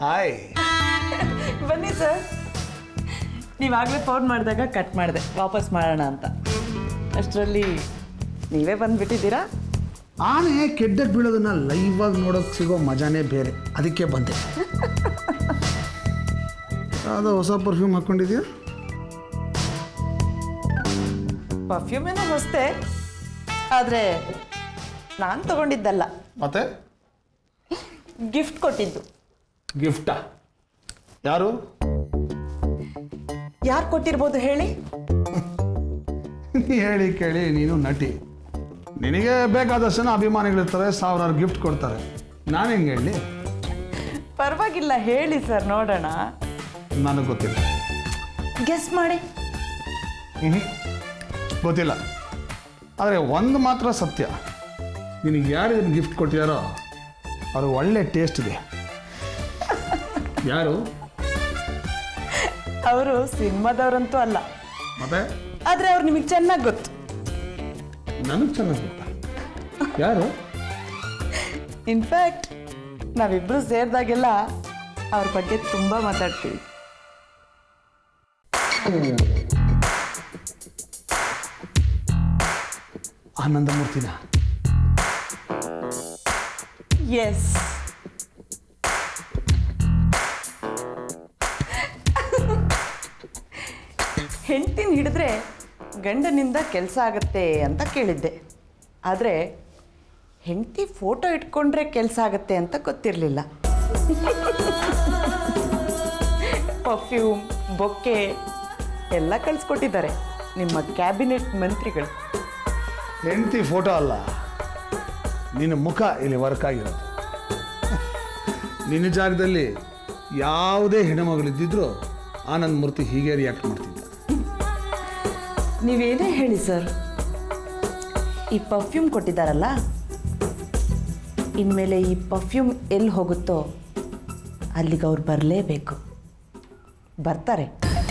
Hi ಬನ್ನಿ sir ನೀವಾಗಲೇ phone ಮಾಡಿದಾಗ ಕಟ್ ಮಾಡಿದೆ ವಾಪಸ್ ಮಾಡೋಣ ಅಂತ ಅಷ್ಟರಲ್ಲಿ ನೀವೇ ಬಂದುಬಿಟ್ಟಿದ್ದೀರಾ ಆನೆ ಕೆಡ್ಡಕ್ಕೆ ಬೀಳೋದನ್ನ ಲೈವ್ ಆಗಿ ನೋಡೋಕೆ ಸಿಗೋ ಮಜಾನೇ ಬೇರೆ ಅದಕ್ಕೆ ಬಂದೆ ಯಾವುದೋ ಹೊಸ ಪರ್ಫ್ಯೂಮ್ ಹಾಕ್ಕೊಂಡಿದ್ಯಾ ಪರ್ಫ್ಯೂಮ್ ಏನೋ ಹೊಸ್ತೆ ಆದರೆ ನಾನು ತಗೊಂಡಿದ್ದಲ್ಲ ಮತ್ತೆ ಗಿಫ್ಟ್ ಕೊಟ್ಟಿದ್ದು ಗಿಫ್ಟಾ ಯಾರು ಯಾರು ಕೊಟ್ಟಿರ್ಬೋದು ಹೇಳಿ ಹೇಳಿ ಕೇಳಿ ನೀನು ನಟಿ ನಿನಗೆ ಬೇಕಾದಷ್ಟು ಜನ ಅಭಿಮಾನಿಗಳಿರ್ತಾರೆ ಸಾವಿರಾರು ಗಿಫ್ಟ್ ಕೊಡ್ತಾರೆ ನಾನು ಹೆಂಗೆ ಹೇಳಿ ಪರವಾಗಿಲ್ಲ ಹೇಳಿ ಸರ್ ನೋಡೋಣ ನನಗೆ ಗೊತ್ತಿಲ್ಲ ಗೆಸ್ ಮಾಡಿ ಹ್ಞೂ ಗೊತ್ತಿಲ್ಲ ಆದರೆ ಒಂದು ಮಾತ್ರ ಸತ್ಯ ನಿನಗೆ ಯಾರು ಇದನ್ನು ಗಿಫ್ಟ್ ಕೊಟ್ಟಿದ್ದಾರೋ ಅವರು ಒಳ್ಳೆ ಟೇಸ್ಟ್ ಇದೆ ಯಾರು ಅವರು ಸಿನಿಮಾದವ್ರಂತೂ ಅಲ್ಲ ಮತ್ತೆ ಆದರೆ ಅವ್ರು ನಿಮಗೆ ಚೆನ್ನಾಗಿ ಗೊತ್ತು ನನಗೆ ಚೆನ್ನಾಗಿ ಗೊತ್ತಾ ಯಾರು ಇನ್ಫ್ಯಾಕ್ಟ್ ನಾವಿಬ್ಬರು ಸೇರಿದಾಗೆಲ್ಲ ಅವ್ರ ಬಗ್ಗೆ ತುಂಬ ಮಾತಾಡ್ತೀವಿ ಆನಂದಮೂರ್ತಿನ ಎಸ್ ಹೆಂಡ್ತಿನ ಹಿಡಿದ್ರೆ ಗಂಡನಿಂದ ಕೆಲಸ ಆಗತ್ತೆ ಅಂತ ಕೇಳಿದ್ದೆ ಆದರೆ ಹೆಂಡತಿ ಫೋಟೋ ಇಟ್ಕೊಂಡ್ರೆ ಕೆಲಸ ಆಗತ್ತೆ ಅಂತ ಗೊತ್ತಿರಲಿಲ್ಲ ಪರ್ಫ್ಯೂಮ್ ಬೊಕ್ಕೆ ಎಲ್ಲ ಕಳಿಸ್ಕೊಟ್ಟಿದ್ದಾರೆ ನಿಮ್ಮ ಕ್ಯಾಬಿನೆಟ್ ಮಂತ್ರಿಗಳು ಹೆಂಡತಿ ಫೋಟೋ ಅಲ್ಲ ನಿನ್ನ ಮುಖ ಇಲ್ಲಿ ವರ್ಕ್ ಆಗಿರೋದು ನಿನ್ನ ಜಾಗದಲ್ಲಿ ಯಾವುದೇ ಹೆಣ್ಣುಮಗಳಿದ್ದಿದ್ರೂ ಆನಂದ್ ಮೂರ್ತಿ ಹೀಗೆ ರಿಯಾಕ್ಟ್ ಮಾಡ್ತಿದ್ದ ನೀವೇನೇ ಹೇಳಿ ಸರ್ ಈ ಪರ್ಫ್ಯೂಮ್ ಕೊಟ್ಟಿದ್ದಾರಲ್ಲ ಇನ್ಮೇಲೆ ಈ ಪರ್ಫ್ಯೂಮ್ ಎಲ್ಲಿ ಹೋಗುತ್ತೋ ಅಲ್ಲಿಗೆ ಅವ್ರು ಬರಲೇಬೇಕು ಬರ್ತಾರೆ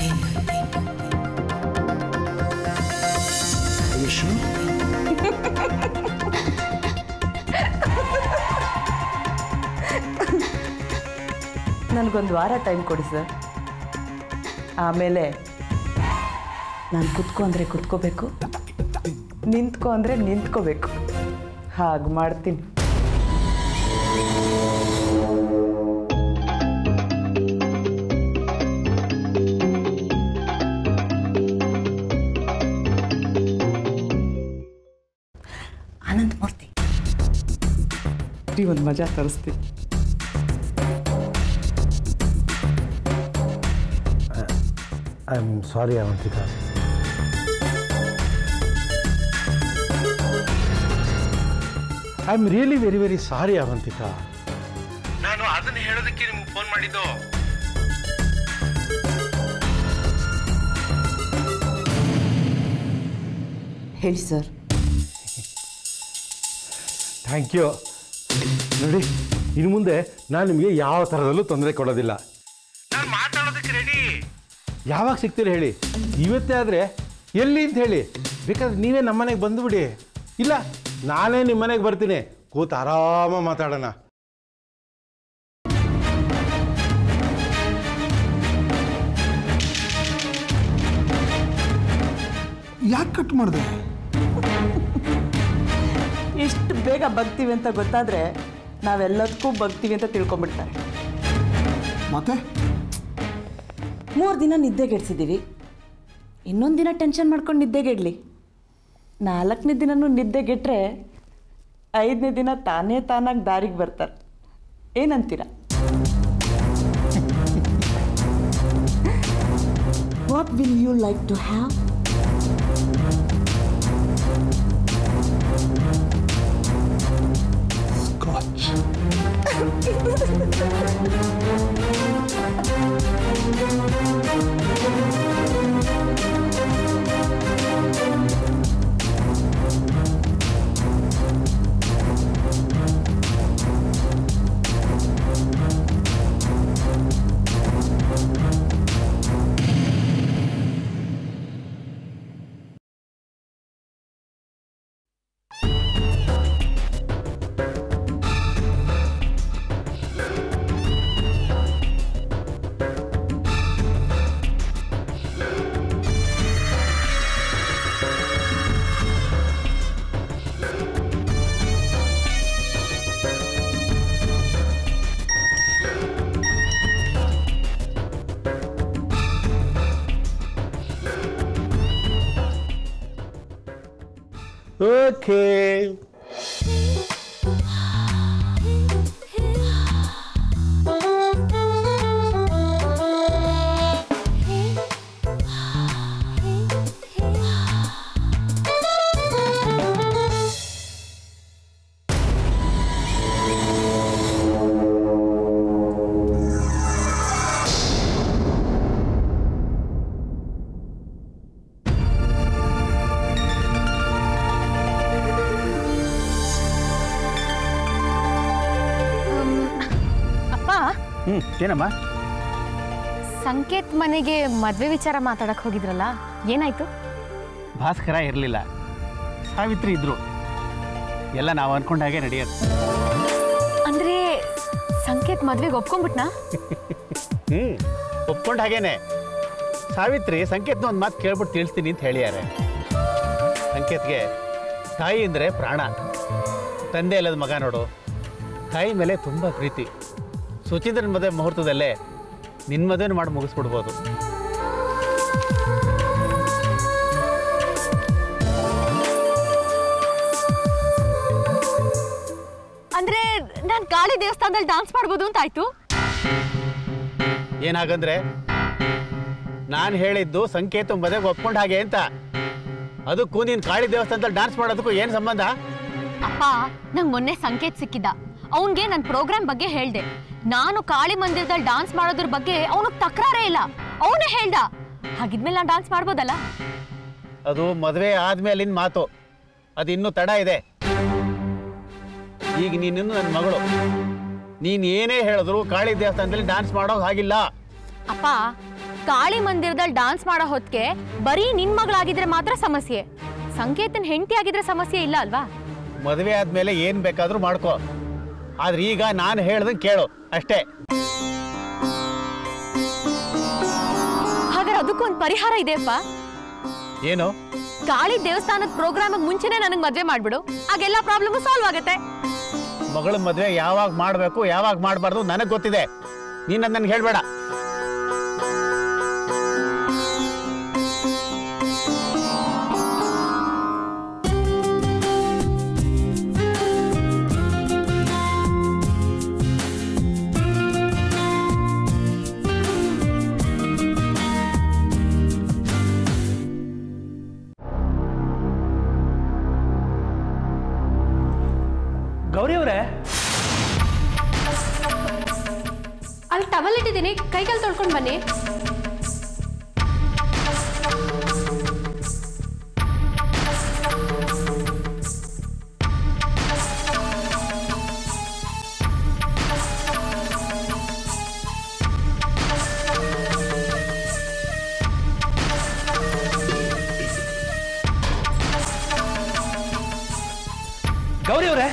ವಿಶ್ವ ನನಗೊಂದು ವಾರ ಟೈಮ್ ಕೊಡಿ ಸರ್ ಆಮೇಲೆ ನಾನು ಕುತ್ಕೊ ಅಂದರೆ ಕುತ್ಕೋಬೇಕು ನಿಂತ್ಕೊ ಅಂದರೆ ನಿಂತ್ಕೋಬೇಕು ಹಾಗೆ ಮಾಡ್ತೀನಿ ಆನಂದ್ ಮೂರ್ತಿ ಒಂದು ಮಜಾ ತರಿಸ್ತೀನಿ I am sorry Avantika I am really very very sorry Avantika ನಾನು ಅದನ್ನು ಹೇಳೋದಕ್ಕೆ ನಿಮ್ಗೆ ಫೋನ್ ಮಾಡಿದ್ದು ಹೇಳಿ ಸರ್ ಥ್ಯಾಂಕ್ ಯು ನೋಡಿ ಇನ್ನು ಮುಂದೆ ನಾನು ನಿಮಗೆ ಯಾವ ಥರದಲ್ಲೂ ತೊಂದರೆ ಕೊಡೋದಿಲ್ಲ ನಾನು ಮಾತಾಡೋದಕ್ಕೆ ರೆಡಿ ಯಾವಾಗ ಸಿಗ್ತೀರಿ ಹೇಳಿ ಇವತ್ತೇ ಆದರೆ ಎಲ್ಲಿ ಅಂತ ಹೇಳಿ ಬೇಕಾದ್ರೆ ನೀವೇ ನಮ್ಮನೆಗೆ ಬಂದುಬಿಡಿ ಇಲ್ಲ ನಾನೇ ನಿಮ್ಮ ಮನೆಗೆ ಬರ್ತೀನಿ ಕೂತು ಆರಾಮ ಮಾತಾಡೋಣ ಯಾಕೆ ಕಟ್ ಮಾಡಿದೆ ಎಷ್ಟು ಬೇಗ ಬಗ್ತೀವಿ ಅಂತ ಗೊತ್ತಾದರೆ ನಾವೆಲ್ಲದಕ್ಕೂ ಬಗ್ತೀವಿ ಅಂತ ತಿಳ್ಕೊಂಬಿಡ್ತಾರೆ ಮತ್ತೆ ಮೂರು ದಿನ ನಿದ್ದೆಗೆಡ್ಸಿದ್ದೀವಿ ಇನ್ನೊಂದು ದಿನ ಟೆನ್ಷನ್ ಮಾಡ್ಕೊಂಡು ನಿದ್ದೆಗೆಡ್ಲಿ ನಾಲ್ಕನೇ ದಿನನೂ ನಿದ್ದೆಗೆಟ್ರೆ ಐದನೇ ದಿನ ತಾನೇ ತಾನಾಗಿ ದಾರಿಗೆ ಬರ್ತಾರೆ ಏನಂತೀರ what will you like to have scotch okay ಅಪ್ಪ ಹ್ಞೂ ಏನಮ್ಮ ಸಂಕೇತ್ ಮನೆಗೆ ಮದ್ವೆ ವಿಚಾರ ಮಾತಾಡಕ್ ಹೋಗಿದ್ರಲ್ಲ ಏನಾಯ್ತು ಭಾಸ್ಕರ ಇರಲಿಲ್ಲ ಸಾವಿತ್ರಿ ಇದ್ರು ಎಲ್ಲ ನಾವು ಅನ್ಕೊಂಡ ಹಾಗೆ ನಡೆಯೋದು ಅಂದ್ರೆ ಸಂಕೇತ್ ಮದ್ವೆಗೆ ಒಪ್ಕೊಂಡ್ಬಿಟ್ನಾ ಹ್ಞೂ ಒಪ್ಕೊಂಡ ಹಾಗೇನೆ ಸಾವಿತ್ರಿ ಸಂಕೇತ್ನ ಒಂದು ಮಾತು ಕೇಳ್ಬಿಟ್ಟು ತಿಳಿಸ್ತೀನಿ ಅಂತ ಹೇಳಿದ್ದಾರೆ ಸಂಕೇತ್ಗೆ ತಾಯಿ ಅಂದರೆ ಪ್ರಾಣ ತಂದೆ ಇಲ್ಲದ ಮಗ ನೋಡು ತಾಯಿ ಮೇಲೆ ತುಂಬ ಪ್ರೀತಿ ಸುಚೀಂದ್ರನ ಮದುವೆ ಮುಹೂರ್ತದಲ್ಲೇ ನಿನ್ನ ಮದುವೆ ಮಾಡಿ ಮುಗಿಸ್ಬಿಡ್ಬೋದು ಅಂದ್ರೆ ನಾನ್ ಕಾಳಿ ದೇವಸ್ಥಾನದಲ್ಲಿ ಡಾನ್ಸ್ ಮಾಡ್ಬೋದು ಅಂತ ಆಯ್ತು ಏನಾಗಂದ್ರೆ ನಾನು ಹೇಳಿದ್ದು ಸಂಕೇತ ಮದುವೆಗೆ ಒಪ್ಕೊಂಡ ಹಾಗೆ ಅಂತ ಅದಕ್ಕೂ ನೀನು ಕಾಳಿ ದೇವಸ್ಥಾನದಲ್ಲಿ ಡಾನ್ಸ್ ಮಾಡೋದಕ್ಕೂ ಏನು ಸಂಬಂಧ ಅಪ್ಪ ನಂಗೆ ಮೊನ್ನೆ ಸಂಕೇತ್ ಸಿಕ್ಕಿದ್ದ ಅವನ್ಗೆ ನನ್ನ ಪ್ರೋಗ್ರಾಮ್ ಬಗ್ಗೆ ಹೇಳ್ದೆ ನಾನು ಕಾಳಿ ಮಂದಿರದಲ್ಲಿ ಡಾನ್ಸ್ ಮಾಡೋದ್ರ ಬಗ್ಗೆ ಅವನಿಗೆ ತಕರಾರೇ ಇಲ್ಲ ಅವನೇ ಹೇಳ್ದ ಹಾಗಿದ್ಮೇಲೆ ನಾನು ಡಾನ್ಸ್ ಮಾಡ್ಬೋದಲ್ಲ ಅದು ಮದುವೆ ಆದ್ಮೇಲಿನ ಮಾತು ಅದು ಇನ್ನೂ ತಡ ಇದೆ ಈಗ ನೀನಿನ್ನು ನನ್ನ ಮಗಳು ನೀನು ಏನೇ ಹೇಳಿದ್ರು ಕಾಳಿ ದೇವಸ್ಥಾನದಲ್ಲಿ ಡಾನ್ಸ್ ಮಾಡೋ ಹಾಗಿಲ್ಲ ಅಪ್ಪ ಕಾಳಿ ಮಂದಿರದಲ್ಲಿ ಡಾನ್ಸ್ ಮಾಡೋ ಹೊತ್ತಿಗೆ ಬರೀ ನಿನ್ ಮಗಳಾಗಿದ್ರೆ ಮಾತ್ರ ಸಮಸ್ಯೆ ಸಂಕೇತನ್ ಹೆಂಡತಿ ಆಗಿದ್ರೆ ಸಮಸ್ಯೆ ಇಲ್ಲ ಅಲ್ವಾ ಮದುವೆ ಆದ್ಮೇಲೆ ಏನು ಬೇಕಾದರೂ ಮಾಡ್ಕೋ ಆದ್ರೆ ಈಗ ನಾನು ಹೇಳ್ದಂಗೆ ಕೇಳು ಅಷ್ಟೇ ಹಾಗಾದ್ರೆ ಅದಕ್ಕೂ ಒಂದು ಪರಿಹಾರ ಇದೆಯಪ್ಪ ಏನು ಕಾಳಿ ದೇವಸ್ಥಾನದ ಪ್ರೋಗ್ರಾಮ್ ಮುಂಚೆನೆ ನನಗೆ ಮದ್ವೆ ಮಾಡ್ಬಿಡು ಆಗೆಲ್ಲ ಪ್ರಾಬ್ಲಮ್ ಸಾಲ್ವ್ ಆಗತ್ತೆ ಮಗಳ ಮದುವೆ ಯಾವಾಗ ಮಾಡಬೇಕು ಯಾವಾಗ ಮಾಡಬಾರ್ದು ನನಗೆ ಗೊತ್ತಿದೆ ನೀನು ನನಗೆ ಹೇಳಬೇಡ ಗೌರಿ ಅವರೇ ಅಲ್ಲಿ ಟವಲ್ ಇಟ್ಟಿದ್ದೀನಿ ಕೈಕಾಲು ತೊಳ್ಕೊಂಡು ಬನ್ನಿ ಗೌರಿ ಅವರೇ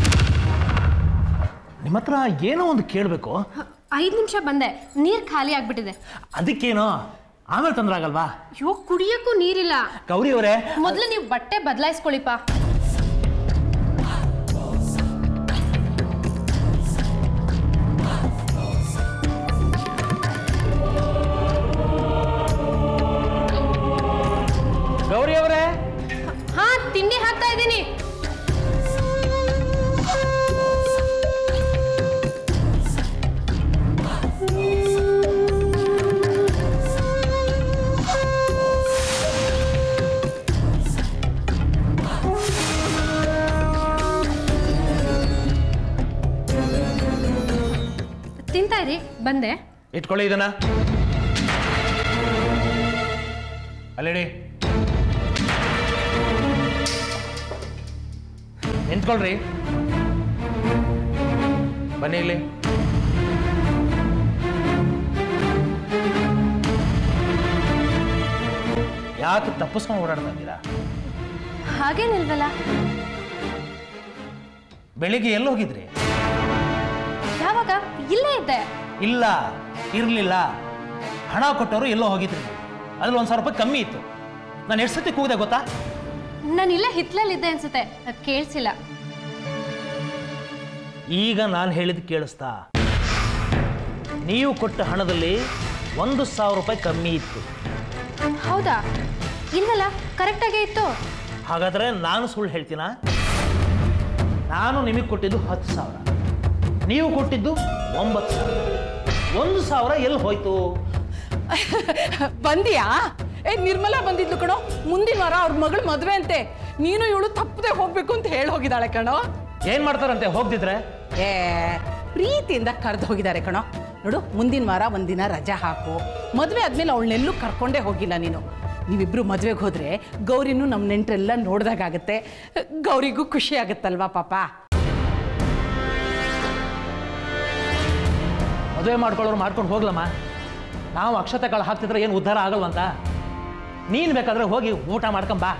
ನಿಮ್ಮ ಹತ್ರ ಏನೋ ಒಂದು ಕೇಳಬೇಕು ಐದು ನಿಮಿಷ ಬಂದೆ ನೀರು ಖಾಲಿ ಆಗ್ಬಿಟ್ಟಿದೆ ಅದಕ್ಕೇನೋ ಆಮೇಲೆ ತೊಂದ್ರೆ ಆಗಲ್ವಾ ಅಯ್ಯೋ ಕುಡಿಯೋಕ್ಕೂ ನೀರಿಲ್ಲ ಗೌರಿ ಅವರೇ ಮೊದಲು ನೀವು ಬಟ್ಟೆ ಬದಲಾಯಿಸ್ಕೊಳ್ಳಿಪ್ಪ ಗೌರಿ ಅವರೇ ಹಾ ತಿಂಡಿ ಹಾಕ್ತಾ ಇದ್ದೀನಿ ತಿಂತಾ ಇರಿ ಬಂದೆ ಇಟ್ಕೊಳ್ಳಿ ಇದನ್ನ ಅಲ್ಲಿಡಿ ನಿಂತ್ಕೊಳ್ರಿ ಬನ್ನಿ ಇಲ್ಲಿ ಯಾಕೆ ತಪ್ಪಿಸ್ಕೊಂಡು ಓಡಾಡ್ತಾ ಇದ್ದೀರಾ ಹಾಗೇನಿಲ್ವಲ್ಲ ಬೆಳಿಗ್ಗೆ ಎಲ್ಲಿ ಹೋಗಿದ್ರಿ ಯಾವಾಗ ಇಲ್ಲೇ ಇದ್ದೆ ಇಲ್ಲ ಇರಲಿಲ್ಲ ಹಣ ಕೊಟ್ಟವರು ಎಲ್ಲೋ ಹೋಗಿದ್ರಿ ಅದ್ರಲ್ಲಿ ಒಂದು ಸಾವಿರ ರೂಪಾಯಿ ಕಮ್ಮಿ ಇತ್ತು ನಾನು ಎಷ್ಟು ಸತಿ ಕೂಗಿದೆ ಗೊತ್ತಾ ನಾನು ಇಲ್ಲೇ ಹಿತ್ಲಲ್ಲಿದ್ದೆ ಅನ್ಸುತ್ತೆ ಅದ್ ಕೇಳಿಸಿಲ್ಲ ಈಗ ನಾನು ಹೇಳಿದ್ದು ಕೇಳಿಸ್ತಾ ನೀವು ಕೊಟ್ಟ ಹಣದಲ್ಲಿ ಒಂದು ಸಾವಿರ ರೂಪಾಯಿ ಕಮ್ಮಿ ಇತ್ತು ಹೌದಾ ಇಲ್ಲಲ್ಲ ಕರೆಕ್ಟಾಗೇ ಇತ್ತು ಹಾಗಾದ್ರೆ ನಾನು ಸುಳ್ಳು ಹೇಳ್ತೀನಾ ನಾನು ನಿಮಗೆ ಕೊಟ್ಟಿದ್ದು ಹತ್ತು ಸಾವಿರ ನೀವು ಕೊಟ್ಟಿದ್ದು ಒಂಬತ್ತು ಸಾವಿರ ಒಂದು ಸಾವಿರ ಎಲ್ಲಿ ಹೋಯ್ತು ಬಂದಿಯಾ ಏ ನಿರ್ಮಲಾ ಬಂದಿದ್ಲು ಕಣೋ ಮುಂದಿನ ವಾರ ಅವ್ರ ಮಗಳ ಮದುವೆ ಅಂತೆ ನೀನು ಇವಳು ತಪ್ಪದೆ ಹೋಗ್ಬೇಕು ಅಂತ ಹೇಳಿ ಹೋಗಿದ್ದಾಳೆ ಕಣೋ ಏನ್ ಮಾಡ್ತಾರಂತೆ ಹೋಗ್ದಿದ್ರೆ ಏ ಪ್ರೀತಿಯಿಂದ ಕರೆದು ಹೋಗಿದ್ದಾರೆ ಕಣೋ ನೋಡು ಮುಂದಿನ ವಾರ ಒಂದಿನ ರಜಾ ಹಾಕು ಮದುವೆ ಆದ್ಮೇಲೆ ಅವಳನ್ನೆಲ್ಲೂ ಕರ್ಕೊಂಡೇ ಹೋಗಿಲ್ಲ ನೀನು ನೀವಿಬ್ರು ಮದುವೆಗೆ ಹೋದ್ರೆ ಗೌರಿನೂ ನಮ್ಮ ನೆಂಟರೆಲ್ಲ ನೋಡ್ದಾಗತ್ತೆ ಗೌರಿಗೂ ಖುಷಿ ಆಗುತ್ತಲ್ವಾ ಪಾಪ ಮದುವೆ ಮಾಡ್ಕೊಳ್ಳೋರು ಮಾಡ್ಕೊಂಡು ಹೋಗ್ಲಮ್ಮ ನಾವು ಅಕ್ಷತೆ ಕಾಳು ಹಾಕ್ತಿದ್ರೆ ಏನು ಉದ್ಧಾರ ಆಗಲ್ವಂತ ನೀನು ಬೇಕಾದ್ರೆ ಹೋಗಿ ಊಟ ಮಾಡ್ಕೊಂಬಾ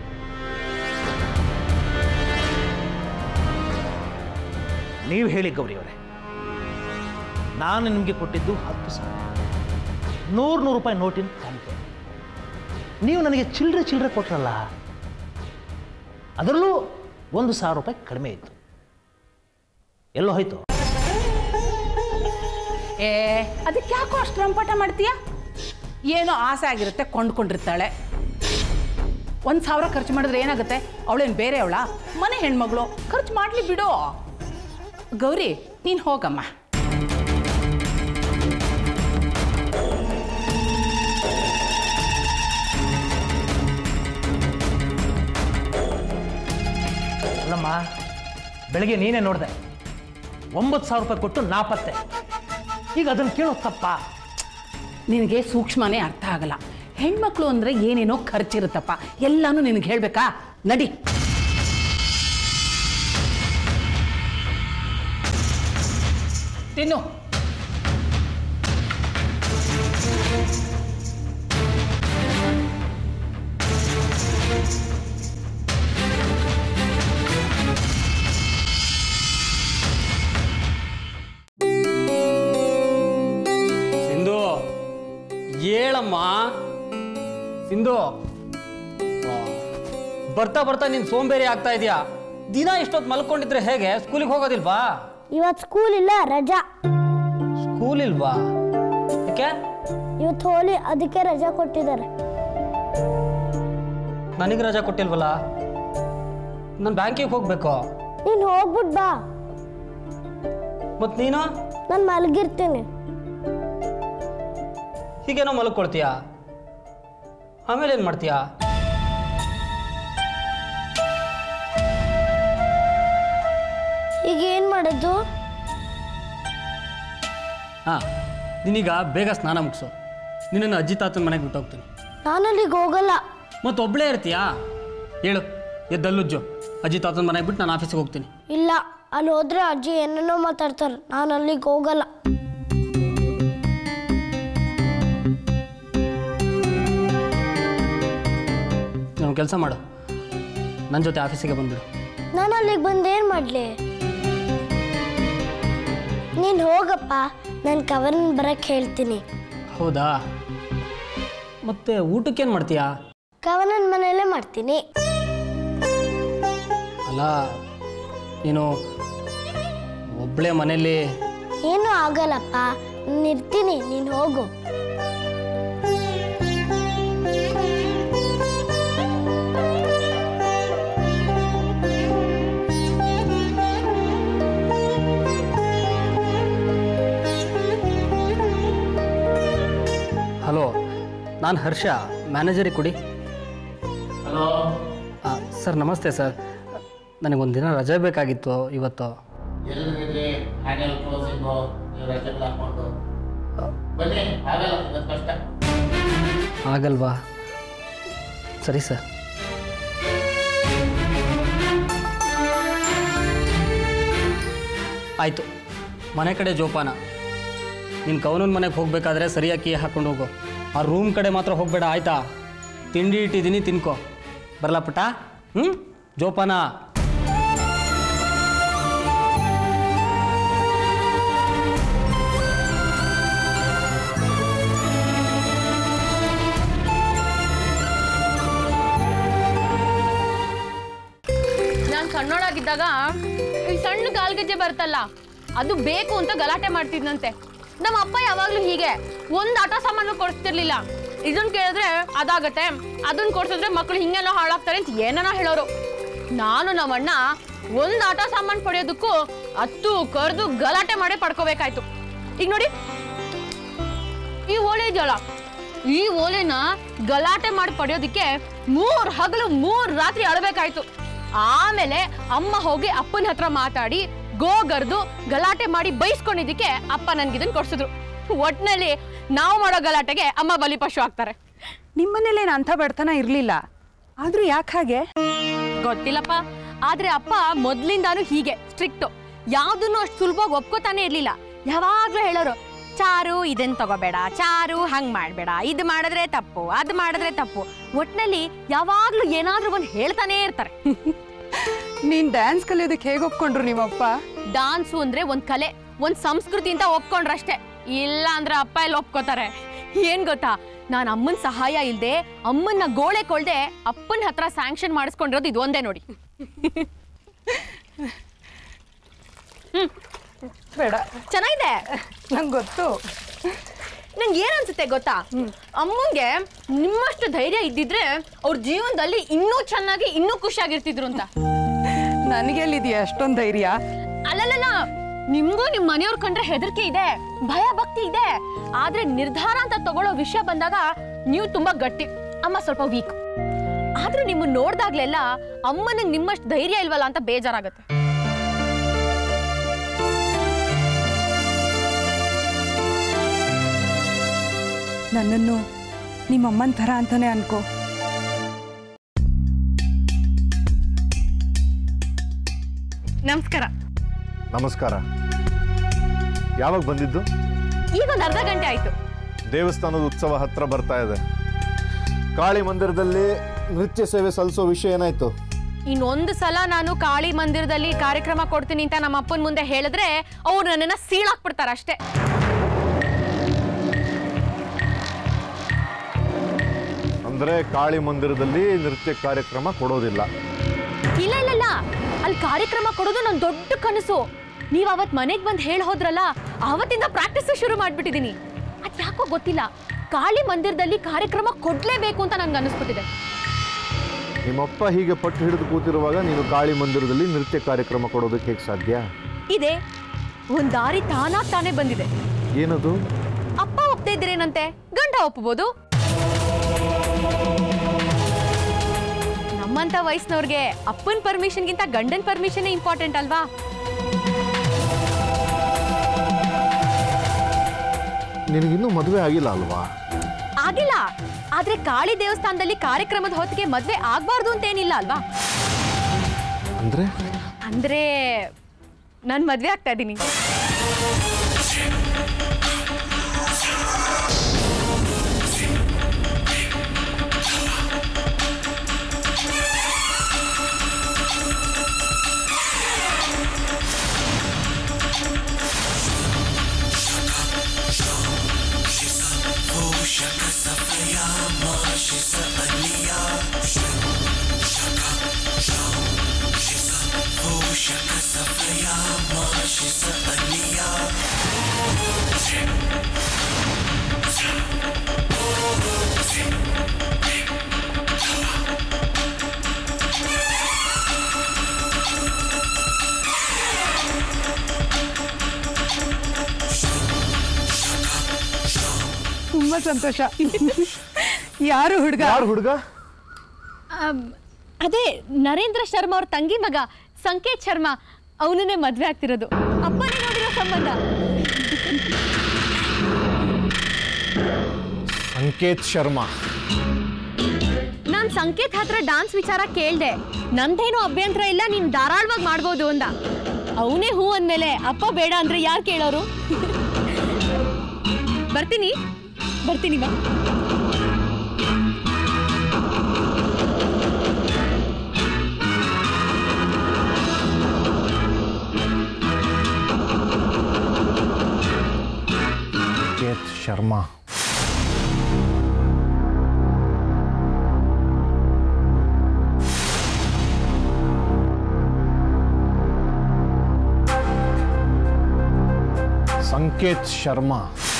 ನೀವು ಹೇಳಿ ಗೌರಿ ಅವರೇ ನಾನು ನಿಮಗೆ ಕೊಟ್ಟಿದ್ದು ಹತ್ತು ಸಾವಿರ ನೂರು ನೂರು ರೂಪಾಯಿ ನೋಟಿನ ಕಾಣಿಕೆ ನೀವು ನನಗೆ ಚಿಲ್ಲರೆ ಚಿಲ್ಲರೆ ಕೊಟ್ರಲ್ಲ ಅದರಲ್ಲೂ ಒಂದು ಸಾವಿರ ರೂಪಾಯಿ ಕಡಿಮೆ ಇತ್ತು ಎಲ್ಲೋ ಹೋಯ್ತು ಏ ಅದಕ್ಕೆ ಯಾಕೋ ಅಷ್ಟು ರಂಪಾಟ ಮಾಡ್ತೀಯ ಏನೋ ಆಸೆ ಆಗಿರುತ್ತೆ ಕೊಂಡ್ಕೊಂಡಿರ್ತಾಳೆ ಒಂದು ಸಾವಿರ ಖರ್ಚು ಮಾಡಿದ್ರೆ ಏನಾಗುತ್ತೆ ಅವಳೇನು ಬೇರೆ ಅವಳ ಮನೆ ಹೆಣ್ಮಗಳು ಖರ್ಚು ಮಾಡಲಿ ಬಿಡು ಗೌರಿ ನೀನು ಹೋಗಮ್ಮ ಅಲ್ಲಮ್ಮ ಬೆಳಗ್ಗೆ ನೀನೇ ನೋಡಿದೆ ಒಂಬತ್ತು ಸಾವಿರ ರೂಪಾಯಿ ಕೊಟ್ಟು ನಾಪತ್ತೆ ಈಗ ಅದನ್ನು ಕೇಳೋ ತಪ್ಪಾ ನಿನಗೆ ಸೂಕ್ಷ್ಮನೇ ಅರ್ಥ ಆಗಲ್ಲ ಹೆಣ್ಮಕ್ಳು ಅಂದರೆ ಏನೇನೋ ಖರ್ಚಿರುತ್ತಪ್ಪ ಎಲ್ಲಾನು ನಿನಗೆ ಹೇಳ್ಬೇಕಾ ನಡಿ ತಿನ್ನು ಸಿಂಧು ಹೇಳಮ್ಮ ಸಿಂಧು ವಾ. ಬರ್ತಾ ಬರ್ತಾ ನೀನು ಸೋಂಬೇರಿ ಆಗ್ತಾ ಇದೆಯಾ ದಿನ ಇಷ್ಟೊತ್ತು ಮಲ್ಕೊಂಡಿದ್ರೆ ಹೇಗೆ ಸ್ಕೂಲಿಗೆ ಹೋಗೋದಿಲ್ವಾ ಇವತ್ತು ಸ್ಕೂಲ್ ಇಲ್ಲ ರಜಾ ಸ್ಕೂಲ್ ಇಲ್ವಾ ಯಾಕೆ ಇವತ್ತು ಹೋಲಿ ಅದಕ್ಕೆ ರಜಾ ಕೊಟ್ಟಿದ್ದಾರೆ ನನಗೆ ರಜಾ ಕೊಟ್ಟಿಲ್ವಲ್ಲ ನಾನು ಬ್ಯಾಂಕಿಗೆ ಹೋಗ್ಬೇಕು ನೀನು ಹೋಗ್ಬಿಟ್ ಬಾ ಮತ್ತು ನೀನು ನಾನು ಮಲಗಿರ್ತೀನಿ ಹೀಗೇನೋ ಮಲ್ಕೊಳ್ತೀಯಾ ಆಮೇಲೆ ಏನು ಮಾಡ್ತೀಯಾ ಈಗ ಏನು ಮಾಡೋದು ಹಾಂ ನೀನೀಗ ಬೇಗ ಸ್ನಾನ ಮುಗಿಸು ನಿನ್ನನ್ನು ಅಜ್ಜಿ ತಾತನ ಮನೆಗೆ ಬಿಟ್ಟು ಹೋಗ್ತೀನಿ ನಾನು ಅಲ್ಲಿಗೆ ಹೋಗಲ್ಲ ಮತ್ತು ಒಬ್ಬಳೇ ಇರ್ತೀಯಾ ಹೇಳು ಎದ್ದಲ್ಲುಜ್ಜು ಅಜ್ಜಿ ತಾತನ ಮನೆಗೆ ಬಿಟ್ಟು ನಾನು ಆಫೀಸಿಗೆ ಹೋಗ್ತೀನಿ ಇಲ್ಲ ಅಲ್ಲಿ ಹೋದ್ರೆ ಅಜ್ಜಿ ಏನೇನೋ ಮಾತಾಡ್ತಾರೆ ನಾನು ಅಲ್ಲಿಗೆ ಹೋಗಲ್ಲ ನೀವು ಕೆಲಸ ಮಾಡು ನನ್ನ ಜೊತೆ ಆಫೀಸಿಗೆ ಬಂದ್ಬಿಡು ನಾನು ಅಲ್ಲಿಗೆ ಬಂದು ಏನು ಮಾಡಲಿ ನೀನು ಹೋಗಪ್ಪ ನಾನು ಕವರ್ನ ಬರಕ್ಕೆ ಹೇಳ್ತೀನಿ ಹೌದಾ ಮತ್ತೆ ಊಟಕ್ಕೇನು ಮಾಡ್ತೀಯಾ ಕವನನ ಮನೆಯಲ್ಲೇ ಮಾಡ್ತೀನಿ ಅಲ್ಲ ನೀನು ಒಬ್ಬಳೇ ಮನೇಲಿ ಏನೂ ಆಗಲ್ಲಪ್ಪ ನಾನು ಇರ್ತೀನಿ ನೀನು ಹೋಗು ಹಲೋ ನಾನು ಹರ್ಷ ಮ್ಯಾನೇಜರಿಗೆ ಕೊಡಿ ಹಲೋ ಸರ್ ನಮಸ್ತೆ ಸರ್ ನನಗೊಂದು ದಿನ ರಜೆ ಬೇಕಾಗಿತ್ತು ಇವತ್ತು ಎಲ್ರಿದ್ರೆ ಆ್ಯನ್ಯಲ್ ಕ್ಲೋಸಿಂಗು ನೀವು ರಜೆಗಳು ಹಾಕೊಂಡು ಬನ್ನಿ ಆಗಲ್ಲ ಇವತ್ತು ಕಷ್ಟ ಆಗಲ್ವಾ ಸರಿ ಸರ್ ಆಯಿತು ಮನೆ ಕಡೆ ಜೋಪಾನ ನೀನು ಕವನನ ಮನೆಗೆ ಹೋಗಬೇಕಾದ್ರೆ ಸರಿಯಾಗಿ ಕೀ ಹಾಕೊಂಡು ಹೋಗು ಆ ರೂಮ್ ಕಡೆ ಮಾತ್ರ ಹೋಗಬೇಡ ಆಯ್ತಾ ತಿಂಡಿ ಇಟ್ಟಿದ್ದೀನಿ ತಿನ್ಕೋ ಬರಲ್ಲ ಪುಟ್ಟ ಹ್ಞೂ ಜೋಪಾನ ನಾನು ಸಣ್ಣೋಳಾಗಿದ್ದಾಗ ಈ ಸಣ್ಣ ಗಾಲ್ಗಜ್ಜೆ ಬರ್ತಲ್ಲ ಅದು ಬೇಕು ಅಂತ ಗಲಾಟೆ ಮಾಡ್ತಿದ್ನಂತೆ ನಮ್ಮ ಅಪ್ಪ ಯಾವಾಗ್ಲೂ ಹೀಗೆ ಒಂದ್ ಆಟ ಸಾಮಾನು ಕೊಡಿಸ್ತಿರ್ಲಿಲ್ಲ ಇದನ್ನ ಕೇಳಿದ್ರೆ ಅದಾಗತ್ತೆ ಅದನ್ನ ಕೊಡ್ಸಿದ್ರೆ ಮಕ್ಳು ಹಿಂಗೆಲ್ಲ ಹಾಳಾಗ್ತಾರೆ ಅಂತ ಏನನ ಹೇಳೋರು ನಾನು ನಮ್ಮಣ್ಣ ಒಂದ್ ಆಟ ಸಾಮಾನು ಪಡೆಯೋದಕ್ಕೂ ಹತ್ತು ಕರೆದು ಗಲಾಟೆ ಮಾಡಿ ಪಡ್ಕೋಬೇಕಾಯ್ತು ಈಗ ನೋಡಿ ಈ ಓಲೆ ಇದೆಯಲ್ಲ ಈ ಓಲೆನ ಗಲಾಟೆ ಮಾಡಿ ಪಡೆಯೋದಕ್ಕೆ ಮೂರ್ ಹಗಲು ಮೂರ್ ರಾತ್ರಿ ಅಳಬೇಕಾಯ್ತು ಆಮೇಲೆ ಅಮ್ಮ ಹೋಗಿ ಅಪ್ಪನ ಹತ್ರ ಮಾತಾಡಿ ಗೋಗರ್ದು ಗಲಾಟೆ ಮಾಡಿ ಬೈಸ್ಕೊಂಡಿದ್ದಕ್ಕೆ ಅಪ್ಪ ನನ್ಗಿದನ್ ಕೊಡ್ಸಿದ್ರು ಒಟ್ನಲ್ಲಿ ನಾವು ಮಾಡೋ ಗಲಾಟೆಗೆ ಅಮ್ಮ ಬಲಿಪಶು ಆಗ್ತಾರೆ ನಿಮ್ಮನೇಲೇನು ಅಂಥ ಬಡತನ ಇರಲಿಲ್ಲ ಆದ್ರೂ ಯಾಕೆ ಹಾಗೆ ಗೊತ್ತಿಲ್ಲಪ್ಪ ಆದ್ರೆ ಅಪ್ಪ ಮೊದ್ಲಿಂದಾನು ಹೀಗೆ ಸ್ಟ್ರಿಕ್ಟು ಯಾವ್ದನ್ನು ಅಷ್ಟು ಸುಲಭವಾಗಿ ಒಪ್ಕೋತಾನೆ ಇರ್ಲಿಲ್ಲ ಯಾವಾಗ್ಲೂ ಹೇಳೋರು ಚಾರು ಇದನ್ ತಗೋಬೇಡ ಚಾರು ಹಂಗ್ ಮಾಡ್ಬೇಡ ಇದು ಮಾಡಿದ್ರೆ ತಪ್ಪು ಅದು ಮಾಡಿದ್ರೆ ತಪ್ಪು ಒಟ್ನಲ್ಲಿ ಯಾವಾಗ್ಲೂ ಏನಾದ್ರೂ ಒಂದ್ ಹೇಳ್ತಾನೆ ಇರ್ತಾರೆ ನೀನ್ ಡ್ಯಾನ್ಸ್ ಕಲಿಯೋದಕ್ಕೆ ಹೇಗೆ ಒಪ್ಕೊಂಡ್ರು ನಿಮ್ಮಪ್ಪ ಡಾನ್ಸು ಅಂದ್ರೆ ಒಂದ್ ಕಲೆ ಒಂದ್ ಸಂಸ್ಕೃತಿ ಅಂತ ಒಪ್ಕೊಂಡ್ರಷ್ಟೇ ಇಲ್ಲ ಅಂದ್ರೆ ಅಪ್ಪ ಎಲ್ಲ ಒಪ್ಕೋತಾರೆ ಏನ್ ಗೊತ್ತಾ ನಾನ್ ಅಮ್ಮನ್ ಸಹಾಯ ಇಲ್ದೆ ಅಮ್ಮನ್ನ ಗೋಳೆ ಕೊಳ್ದೆ ಅಪ್ಪನ ಹತ್ರ ಸ್ಯಾಂಕ್ಷನ್ ಮಾಡಿಸ್ಕೊಂಡಿರೋದು ಇದು ಒಂದೇ ನೋಡಿ ಹ್ಮ್ ಬೇಡ ಚೆನ್ನಾಗಿದೆ ನಂಗೆ ಗೊತ್ತು ನಂಗೆ ಏನ್ ಅನ್ಸುತ್ತೆ ಗೊತ್ತಾ ಅಮ್ಮಂಗೆ ನಿಮ್ಮಷ್ಟು ಧೈರ್ಯ ಇದ್ದಿದ್ರೆ ಅವ್ರ ಜೀವನದಲ್ಲಿ ಇನ್ನೂ ಚೆನ್ನಾಗಿ ಇನ್ನೂ ಖುಷಿಯಾಗಿರ್ತಿದ್ರು ಅಂತ ನನಗೆಲ್ಲಿದೆಯಾ ಅಷ್ಟೊಂದು ಧೈರ್ಯ ಅಲ್ಲಲ್ಲ ನಿಮ್ಗೂ ನಿಮ್ ಮನೆಯವ್ರ ಕಂಡ್ರೆ ಹೆದರಿಕೆ ಇದೆ ಭಯ ಭಕ್ತಿ ಇದೆ ಆದ್ರೆ ನಿರ್ಧಾರ ಅಂತ ತಗೊಳ್ಳೋ ವಿಷಯ ಬಂದಾಗ ನೀವು ತುಂಬಾ ಗಟ್ಟಿ ಅಮ್ಮ ಸ್ವಲ್ಪ ವೀಕ್ ಆದ್ರೂ ನಿಮ್ಮನ್ನ ನೋಡ್ದಾಗ್ಲೆಲ್ಲ ಅಮ್ಮನಿಗೆ ನಿಮ್ಮಷ್ಟು ಧೈರ್ಯ ಇಲ್ವಲ್ಲ ಅಂತ ಬೇಜಾರಾಗತ್ತೆ ನನ್ನನ್ನು ನಿಮ್ಮಮ್ಮನ ಥರ ಅಂತಾನೆ ಅನ್ಕೋ ನಮಸ್ಕಾರ ನಮಸ್ಕಾರ ಯಾವಾಗ ಬಂದಿದ್ದು ಈಗ ಒಂದ್ ಅರ್ಧ ಗಂಟೆ ಆಯ್ತು ದೇವಸ್ಥಾನದ ಉತ್ಸವ ಹತ್ರ ಬರ್ತಾ ಇದೆ ಕಾಳಿ ಮಂದಿರದಲ್ಲಿ ನೃತ್ಯ ಸೇವೆ ಸಲ್ಲಿಸೋ ವಿಷಯ ಏನಾಯ್ತು ಇನ್ನೊಂದು ಸಲ ನಾನು ಕಾಳಿ ಮಂದಿರದಲ್ಲಿ ಕಾರ್ಯಕ್ರಮ ಕೊಡ್ತೀನಿ ಅಂತ ನಮ್ಮ ಅಪ್ಪನ ಮುಂದೆ ಹೇಳಿದ್ರೆ ಅವ್ರು ನನ್ನನ್ನ ಸೀಳಾಕ್ಬಿಡ್ತಾರ ಅಷ್ಟೇ ಅಂದ್ರೆ ಕಾಳಿ ಮಂದಿರದಲ್ಲಿ ನೃತ್ಯ ಕಾರ್ಯಕ್ರಮ ಕೊಡೋದಿಲ್ಲ ಇಲ್ಲ ಇಲ್ಲ ಇಲ್ಲ ಅಲ್ಲಿ ಕಾರ್ಯಕ್ರಮ ಕೊಡೋದು ನನ್ನ ದೊಡ್ಡ ಕನಸು ನೀವ್ ಅವತ್ ಮನೆಗ್ ಬಂದ್ ಹೇಳಿ ಹೋದ್ರಲ್ಲ ಅವತ್ತಿಂದ ಪ್ರಾಕ್ಟೀಸ್ ಶುರು ಮಾಡ್ಬಿಟ್ಟಿದೀನಿ ಅದ್ ಯಾಕೋ ಗೊತ್ತಿಲ್ಲ ಕಾಳಿ ಮಂದಿರದಲ್ಲಿ ಕಾರ್ಯಕ್ರಮ ಕೊಡ್ಲೇಬೇಕು ಅಂತ ನನ್ಗೆ ಅನಿಸ್ಬಿಟ್ಟಿದೆ ನಿಮ್ಮಪ್ಪ ಹೀಗೆ ಪಟ್ಟು ಹಿಡಿದು ಕೂತಿರುವಾಗ ನೀನು ಕಾಳಿ ಮಂದಿರದಲ್ಲಿ ನೃತ್ಯ ಕಾರ್ಯಕ್ರಮ ಕೊಡೋದಕ್ಕೆ ಹೇಗೆ ಸಾಧ್ಯ ಇದೆ ಒಂದ್ ದಾರಿ ತಾನಾಗ್ ತಾನೇ ಬಂದಿದೆ ಏನದು ಅಪ್ಪ ಒಪ್ತಾ ಇದ್ದೀರೇನಂತೆ ಗಂಡ ಒಪ್ಪಬಹುದು ನಮ್ಮಂತ ವಯಸ್ಸಿನವ್ರಿಗೆ ಅಪ್ಪನ ಪರ್ಮಿಷನ್ಗಿಂತ ಗಂಡನ ಪರ್ಮಿಷನ್ ಇಂಪಾರ್ಟೆಂಟ್ ಅಲ್ವಾ ನಿನಗಿನ್ನೂ ಮದುವೆ ಆಗಿಲ್ಲ ಅಲ್ವಾ ಆಗಿಲ್ಲ ಆದ್ರೆ ಕಾಳಿ ದೇವಸ್ಥಾನದಲ್ಲಿ ಕಾರ್ಯಕ್ರಮದ ಹೊತ್ತಿಗೆ ಮದ್ವೆ ಆಗ್ಬಾರ್ದು ಅಂತೇನಿಲ್ಲ ಅಲ್ವಾ ಅಂದ್ರೆ ಅಂದ್ರೆ ನಾನ್ ಮದ್ವೆ ಆಗ್ತಾ ಇದ್ದೀನಿ ತುಂಬಾ ಸಂತೋಷ ಯಾರು ಹುಡುಗ ಯಾರು ಹುಡುಗ ಅಮ್, ಅದೇ ನರೇಂದ್ರ ಶರ್ಮಾ ಅವ್ರ ತಂಗಿ ಮಗ ಸಂಕೇತ್ ಶರ್ಮಾ ಅವನನ್ನೇ ಮದ್ವೆ ಆಗ್ತಿರೋದು ಅಪ್ಪನೇ ನೋಡಿರೋ ಸಂಬಂಧ ಸಂಕೇತ್ ಶರ್ಮಾ ನಾನ್ ಸಂಕೇತ್ ಹತ್ರ ಡಾನ್ಸ್ ವಿಚಾರ ಕೇಳ್ದೆ ನಂದೇನು ಅಭ್ಯಂತರ ಇಲ್ಲ ನೀನ್ ಧಾರಾಳವಾಗಿ ಮಾಡ್ಬೋದು ಅಂದ ಅವನೇ ಹೂ ಅಂದ್ಮೇಲೆ ಅಪ್ಪ ಬೇಡ ಅಂದ್ರೆ ಯಾರು ಕೇಳೋರು ಬರ್ತೀನಿ ಬರ್ತೀನಿ ಬಾ ಸಂಕೇತ್ ಶರ್ಮಾ ಸಂಕೇತ್ ಶರ್ಮಾ